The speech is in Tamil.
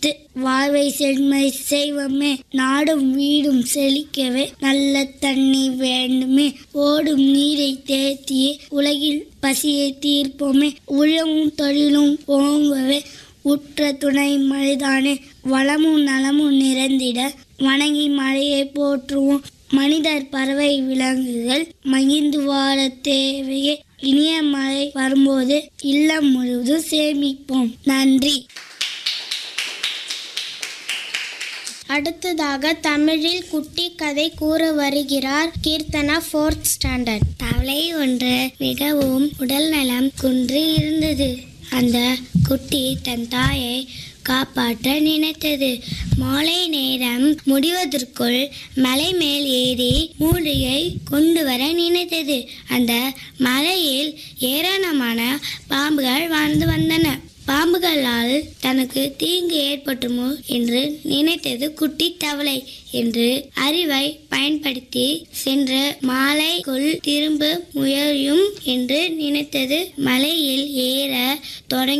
து- வாழ்வை செம்மை செய்வமே நாடும் வீடும் செழிக்கவே நல்ல தண்ணி வேண்டுமே ஓடும் நீரை தேத்தியே உலகில் பசியை தீர்ப்போமே உழவும் தொழிலும் ஓங்கவே உற்ற துணை மழைதானே வளமும் நலமும் நிறைந்திட வணங்கி மழையை போற்றுவோம் மனிதர் பறவை விலங்குகள் மகிழ்ந்து வாழ தேவையே இனிய மழை வரும்போது இல்லம் முழுவதும் சேமிப்போம் நன்றி அடுத்ததாக தமிழில் குட்டி கதை கூற வருகிறார் கீர்த்தனா ஃபோர்த் ஸ்டாண்டர்ட் தவளை ஒன்று மிகவும் உடல் நலம் குன்று இருந்தது அந்த குட்டி தன் தாயை காப்பாற்ற நினைத்தது மாலை நேரம் முடிவதற்குள் மலை மேல் ஏறி மூலிகை கொண்டு வர நினைத்தது அந்த மலையில் ஏராளமான பாம்புகள் வாழ்ந்து வந்தன பாம்புகளால் தனக்கு தீங்கு ஏற்பட்டுமோ என்று நினைத்தது குட்டி தவளை என்று அறிவை பயன்படுத்தி சென்ற மாலைக்குள் திரும்ப முயலும் என்று நினைத்தது மலையில் ஏற தொடங்கி